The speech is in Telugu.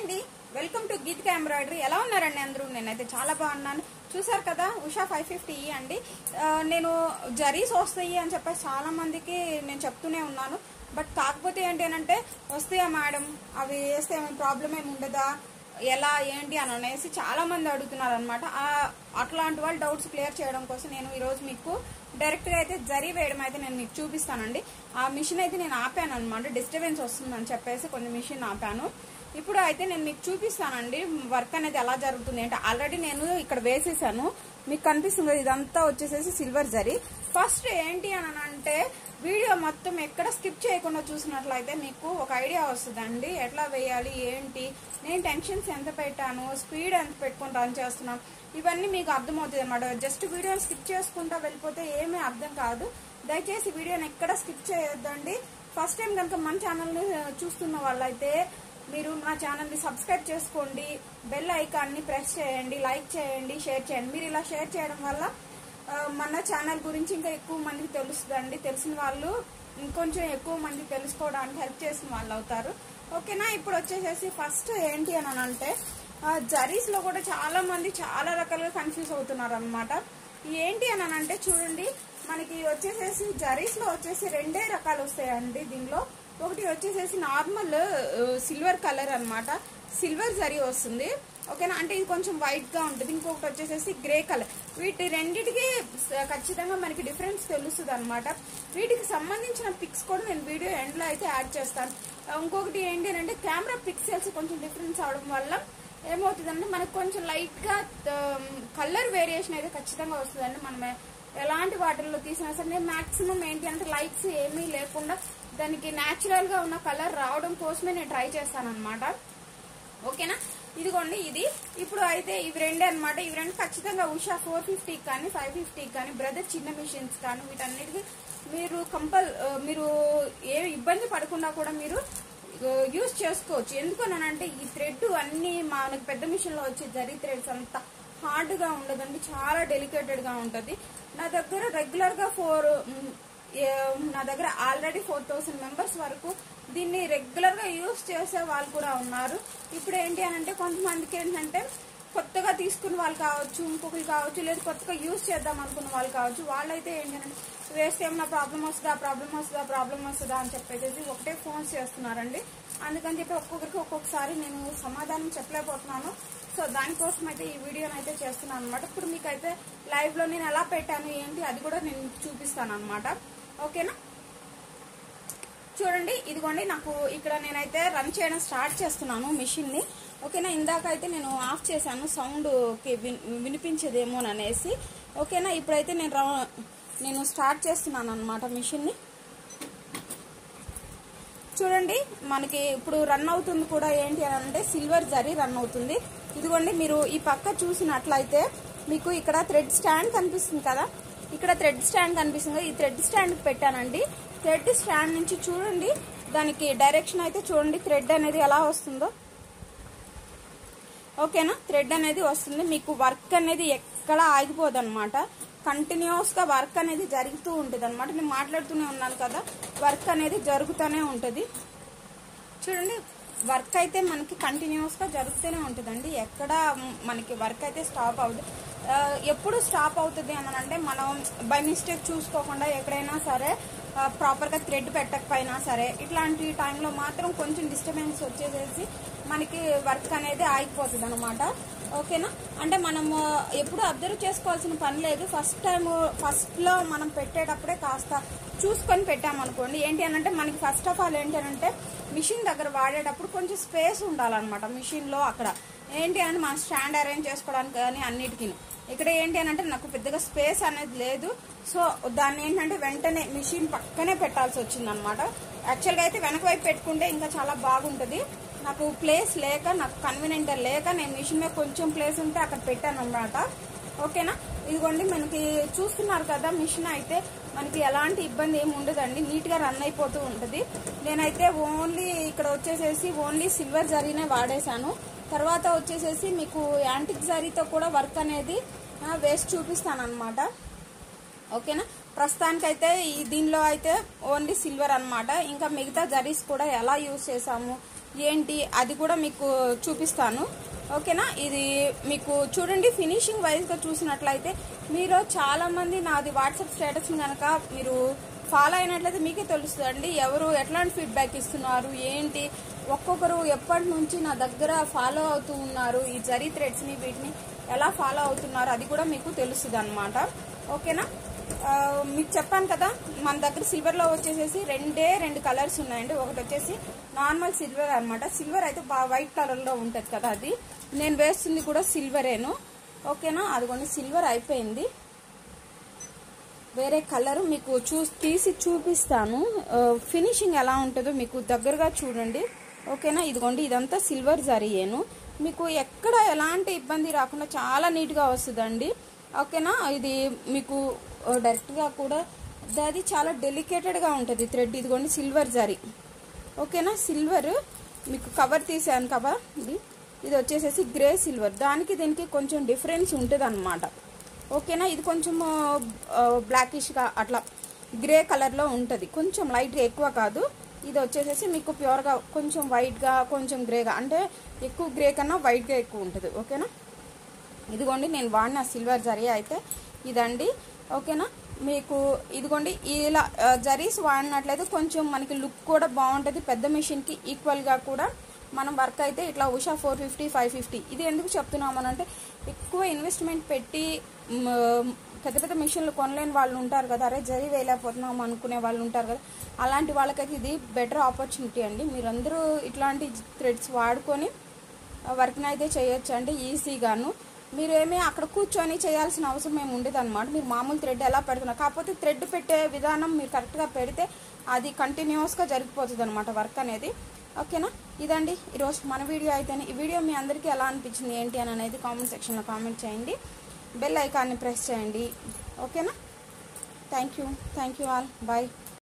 అండి వెల్కమ్ టు గీతిక ఎంబ్రాయిడరీ ఎలా ఉన్నారండి అందరూ నేనైతే చాలా బాగున్నాను చూసారు కదా ఉషా ఫైవ్ ఫిఫ్టీ అండి ఆ, నేను జరీస్ వస్తాయి అని చెప్పేసి చాలా మందికి నేను చెప్తూనే ఉన్నాను బట్ కాకపోతే ఏంటి అని అంటే వస్తాయా మేడం అవి వేస్తే ఏమైనా ప్రాబ్లం ఏమి ఉండదా ఎలా ఏంటి అని అనేసి చాలా మంది అడుగుతున్నారు అనమాట అట్లాంటి వాళ్ళు డౌట్స్ క్లియర్ చేయడం కోసం నేను ఈరోజు మీకు డైరెక్ట్ గా అయితే జరీ వేయడం అయితే నేను మీకు చూపిస్తానండి ఆ మిషన్ అయితే నేను ఆపాను అనమాట డిస్టర్బెన్స్ వస్తుందని చెప్పేసి కొన్ని మిషన్ ఆపాను ఇప్పుడు అయితే నేను మీకు చూపిస్తానండి వర్క్ అనేది ఎలా జరుగుతుంది అంటే ఆల్రెడీ నేను ఇక్కడ వేసేసాను మీకు కనిపిస్తుంది కదా, ఇదంతా వచ్చేసేసి సిల్వర్ జరీ ఫస్ట్ ఏంటి అని అంటే వీడియో మొత్తం ఎక్కడ స్కిప్ చేయకుండా చూసినట్లయితే మీకు ఒక ఐడియా వస్తుందండి ఎట్లా వేయాలి ఏంటి నేను టెన్షన్స్ ఎంత పెట్టాను స్పీడ్ ఎంత పెట్టుకుని రన్ చేస్తున్నాను ఇవన్నీ మీకు అర్థమవుతుంది అనమాట జస్ట్ వీడియోని స్కిప్ చేసుకుంటా వెళ్ళిపోతే ఏమీ అర్థం కాదు దయచేసి వీడియోని ఎక్కడ స్కిప్ చేయొద్దండి ఫస్ట్ టైం కనుక మన ఛానల్ని చూస్తున్న వాళ్ళైతే మీరు మా ఛానల్ని సబ్స్క్రైబ్ చేసుకోండి బెల్ ఐకాన్ని ప్రెస్ చేయండి లైక్ చేయండి షేర్ చేయండి మీరు ఇలా షేర్ చేయడం వల్ల ఆ, మన ఛానల్ గురించి ఇంకా ఎక్కువ మందికి తెలుస్తుందండి తెలిసిన వాళ్ళు ఇంకొంచెం ఎక్కువ మంది తెలుసుకోవడానికి హెల్ప్ చేసిన వాళ్ళు అవుతారు ఓకేనా ఇప్పుడు వచ్చేసేసి ఫస్ట్ ఏంటి అని అంటే జరీస్ లో కూడా చాలా మంది చాలా రకాలుగా కన్ఫ్యూజ్ అవుతున్నారు అనమాట ఏంటి అని అంటే చూడండి మనకి వచ్చేసేసి జరీస్ లో వచ్చేసి రెండే రకాలు వస్తాయండి దీనిలో ఒకటి వచ్చేసేసి నార్మల్ సిల్వర్ కలర్ అన్నమాట సిల్వర్ జరీ వస్తుంది ఓకేనా అంటే ఇది కొంచెం వైట్ గా ఉంటుంది ఇంకొకటి వచ్చేసేసి గ్రే కలర్ వీటి రెండిటికి స- ఖచ్చితంగా మనకి డిఫరెన్స్ తెలుస్తుంది అనమాట వీటికి సంబంధించిన పిక్స్ కూడా నేను వీడియో ఎండ్ లో అయితే యాడ్ చేస్తాను ఆ, ఇంకొకటి ఏంటి అంటే కెమెరా పిక్సెల్స్ కొంచెం డిఫరెన్స్ అవడం వల్ల ఏమవుతుందంటే మనకు కొంచెం లైట్ గా కలర్ వేరియేషన్ అయితే ఖచ్చితంగా వస్తుందండి మనం ఎలాంటి వాటిల్లో తీసినా సరే నేను మాక్సిమం ఏంటి అంటే లైట్స్ ఏమీ లేకుండా దానికి న్యాచురల్ గా ఉన్న కలర్ రావడం కోసమే నేను ట్రై చేస్తాను అనమాట ఓకేనా ఇదిగోండి ఇది ఇప్పుడు అయితే ఇవి రెండే అన్నమాట ఇవి రెండు ఖచ్చితంగా ఉషా ఫోర్ ఫిఫ్టీకి కానీ ఫైవ్ ఫిఫ్టీకి కానీ బ్రదర్ చిన్న మిషన్స్ కానీ వీటన్నిటికీ మీరు కంపల్ ఆ, మీరు ఏ ఇబ్బంది పడకుండా కూడా మీరు యూజ్ చేసుకోవచ్చు ఎందుకనంటే ఈ థ్రెడ్ అన్ని మనకి పెద్ద మిషన్ లో వచ్చే జరీ థ్రెడ్స్ అంతా హార్డ్ గా ఉండదండి చాలా డెలికేటెడ్ గా ఉంటది నా దగ్గర రెగ్యులర్ గా ఫోర్ నా దగ్గర ఆల్రెడీ ఫోర్ థౌసండ్ మెంబర్స్ వరకు దీన్ని రెగ్యులర్ గా యూజ్ చేసే వాళ్ళు కూడా ఉన్నారు ఇప్పుడు ఏంటి అని అంటే కొంతమందికి ఏంటంటే కొత్తగా తీసుకున్న వాళ్ళు కావచ్చు ఇంకొకరు కావచ్చు లేదా కొత్తగా యూజ్ చేద్దాం అనుకున్న వాళ్ళు కావచ్చు వాళ్ళైతే ఏంటంటే వేస్తే ఏమన్నా ప్రాబ్లం వస్తుందా ప్రాబ్లం వస్తుందా ప్రాబ్లం వస్తుందా అని చెప్పేసి ఒకటే ఫోన్స్ చేస్తున్నారండి అందుకని చెప్పి ఒక్కొక్కరికి ఒక్కొక్కసారి నేను సమాధానం చెప్పలేకపోతున్నాను సో దానికోసం అయితే ఈ వీడియోని అయితే చేస్తున్నాను అనమాట ఇప్పుడు మీకు అయితే లైవ్ లో నేను ఎలా పెట్టాను ఏంటి అది కూడా నేను మీకు చూపిస్తాను అనమాట ఓకేనా చూడండి ఇదిగోండి నాకు ఇక్కడ నేనైతే రన్ చేయడం స్టార్ట్ చేస్తున్నాను మిషన్ ని ఓకేనా ఇందాక అయితే నేను ఆఫ్ చేశాను సౌండ్ కి విన్- వినిపించేదేమో అనేసి ఓకేనా ఇప్పుడైతే నేను ర- నేను స్టార్ట్ చేస్తున్నాను అనమాట మిషన్ ని చూడండి మనకి ఇప్పుడు రన్ అవుతుంది కూడా ఏంటి అని అంటే సిల్వర్ జరీ రన్ అవుతుంది ఇదిగోండి మీరు ఈ పక్క చూసినట్లయితే మీకు ఇక్కడ థ్రెడ్ స్టాండ్ కనిపిస్తుంది కదా ఇక్కడ థ్రెడ్ స్టాండ్ కనిపిస్తుంది కదా, ఈ థ్రెడ్ స్టాండ్ పెట్టానండి థ్రెడ్ స్టాండ్ నుంచి చూడండి దానికి డైరెక్షన్ అయితే చూడండి థ్రెడ్ అనేది ఎలా వస్తుందో ఓకేనా థ్రెడ్ అనేది వస్తుంది మీకు వర్క్ అనేది ఎక్కడ ఆగిపోదు అనమాట కంటిన్యూస్ గా వర్క్ అనేది జరుగుతూ ఉంటుంది అనమాట నేను మాట్లాడుతూనే ఉన్నాను కదా వర్క్ అనేది జరుగుతూనే ఉంటుంది చూడండి వర్క్ అయితే మనకి కంటిన్యూస్ గా జరుగుతూనే ఉంటుందండి ఎక్కడ మ్, మనకి వర్క్ అయితే స్టాప్ అవుతుంది ఆ, ఎప్పుడు స్టాప్ అవుతుంది అని అంటే మనం బై మిస్టేక్ చూసుకోకుండా ఎక్కడైనా సరే ప్రాపర్ గా థ్రెడ్ పెట్టకపోయినా సరే ఇట్లాంటి టైంలో మాత్రం కొంచెం డిస్టర్బెన్స్ వచ్చేసేసి మనకి వర్క్ అనేది ఆగిపోతుంది అనమాట ఓకేనా అంటే మనము ఎప్పుడు అబ్జర్వ్ చేసుకోవాల్సిన పని లేదు ఫస్ట్ టైం ఫస్ట్ లో మనం పెట్టేటప్పుడే కాస్త చూసుకొని పెట్టామనుకోండి ఏంటి అని అంటే మనకి ఫస్ట్ ఆఫ్ ఆల్ ఏంటి అని అంటే మిషన్ దగ్గర వాడేటప్పుడు కొంచెం స్పేస్ ఉండాలన్నమాట మిషన్ లో అక్కడ ఏంటి అంటే మనం స్టాండ్ అరేంజ్ చేసుకోవడానికి కానీ అన్నిటికీ ఇక్కడ ఏంటి అని అంటే నాకు పెద్దగా స్పేస్ అనేది లేదు సో దాన్ని ఏంటంటే వెంటనే మిషన్ పక్కనే పెట్టాల్సి వచ్చింది అనమాట యాక్చువల్గా అయితే వెనక వైపు పెట్టుకుంటే ఇంకా చాలా బాగుంటుంది నాకు ప్లేస్ లేక నాకు కన్వీనియంట్ లేక నేను మిషన్ మీద కొంచెం ప్లేస్ ఉంటే అక్కడ పెట్టాను అనమాట ఓకేనా ఇదిగోండి మనకి చూస్తున్నారు కదా మిషన్ అయితే మనకి ఎలాంటి ఇబ్బంది ఏమి ఉండదండి నీట్ గా రన్ అయిపోతూ ఉంటది నేనైతే ఓన్లీ ఇక్కడ వచ్చేసేసి ఓన్లీ సిల్వర్ జరీనే వాడేశాను తర్వాత వచ్చేసేసి మీకు యాంటిక్ జరీతో కూడా వర్క్ అనేది ఆ, వేసి చూపిస్తాను అనమాట ఓకేనా ప్రస్తుతానికైతే ఈ దీనిలో అయితే ఓన్లీ సిల్వర్ అన్నమాట ఇంకా మిగతా జరీస్ కూడా ఎలా యూజ్ చేసాము ఏంటి అది కూడా మీకు చూపిస్తాను ఓకేనా ఇది మీకు చూడండి ఫినిషింగ్ వైజ్గా చూసినట్లయితే మీరు చాలా మంది నాది వాట్సాప్ స్టేటస్ కనుక మీరు ఫాలో అయినట్లయితే మీకే తెలుస్తుందండి ఎవరు ఎట్లాంటి ఫీడ్బ్యాక్ ఇస్తున్నారు ఏంటి ఒక్కొక్కరు ఎప్పటి నుంచి నా దగ్గర ఫాలో అవుతూ ఉన్నారు ఈ జరీ థ్రెడ్స్ని వీటిని ఎలా ఫాలో అవుతున్నారు అది కూడా మీకు తెలుస్తుంది అనమాట ఓకేనా ఆ, మీకు చెప్పాను కదా మన దగ్గర సిల్వర్లో వచ్చేసేసి రెండే రెండు కలర్స్ ఉన్నాయండి ఒకటి వచ్చేసి నార్మల్ సిల్వర్ అన్నమాట సిల్వర్ అయితే బాగా వైట్ కలర్లో ఉంటుంది కదా అది నేను వేస్తుంది కూడా సిల్వరేను ఓకేనా అదిగోండి సిల్వర్ అయిపోయింది వేరే కలర్ మీకు చూ తీసి చూపిస్తాను ఆ, ఫినిషింగ్ ఎలా ఉంటుందో మీకు దగ్గరగా చూడండి ఓకేనా ఇదిగోండి ఇదంతా సిల్వర్ జరియేను మీకు ఎక్కడ ఎలాంటి ఇబ్బంది రాకుండా చాలా నీట్గా వస్తుందండి ఓకేనా ఇది మీకు ఆ, డైరెక్ట్గా కూడా అది చాలా డెలికేటెడ్గా ఉంటుంది థ్రెడ్ ఇదిగోండి సిల్వర్ జరీ ఓకేనా సిల్వర్ మీకు కవర్ తీసాను కదా ఇది ఇది వచ్చేసేసి గ్రే సిల్వర్ దానికి దీనికి కొంచెం డిఫరెన్స్ ఉంటుంది అనమాట ఓకేనా ఇది కొంచెం బ్లాకిష్గా అట్లా గ్రే కలర్లో ఉంటుంది కొంచెం లైట్ ఎక్కువ కాదు ఇది వచ్చేసేసి మీకు ప్యూర్గా కొంచెం వైట్గా కొంచెం గ్రేగా అంటే ఎక్కువ గ్రే కన్నా వైట్గా ఎక్కువ ఉంటుంది ఓకేనా ఇదిగోండి నేను వాడిన సిల్వర్ జరీ అయితే ఇదండి ఓకేనా మీకు ఇదిగోండి ఇలా ఆ, జరీస్ వాడినట్లయితే కొంచెం మనకి లుక్ కూడా బాగుంటుంది పెద్ద మిషన్కి ఈక్వల్గా కూడా మనం వర్క్ అయితే ఇట్లా Usha four fifty five fifty ఇది ఎందుకు చెప్తున్నామనంటే ఎక్కువ ఇన్వెస్ట్మెంట్ పెట్టి మ్, పెద్ద పెద్ద మిషన్లు కొనలేని వాళ్ళు ఉంటారు కదా అరే జరీ వేయలేకపోతున్నాం అనుకునే వాళ్ళు ఉంటారు కదా అలాంటి వాళ్ళకైతే ఇది బెటర్ ఆపర్చునిటీ అండి మీరందరూ ఇట్లాంటి థ్రెడ్స్ వాడుకొని వర్క్ని అయితే చేయొచ్చు అండి ఈజీగాను మీరు ఏమీ అక్కడ కూర్చొని చేయాల్సిన అవసరం ఏమి ఉండదు అనమాట మీరు మామూలు థ్రెడ్ ఎలా పెడుతున్నారు కాకపోతే థ్రెడ్ పెట్టే విధానం మీరు కరెక్ట్గా పెడితే అది కంటిన్యూస్గా జరిగిపోతుంది అనమాట వర్క్ అనేది ఓకేనా ఇదండి ఈరోజు మన వీడియో అయితేనే ఈ వీడియో మీ అందరికీ ఎలా అనిపించింది ఏంటి అని అనేది కామెంట్ సెక్షన్లో కామెంట్ చేయండి బెల్ ఐకాన్ని ప్రెస్ చేయండి ఓకేనా thank you thank you all bye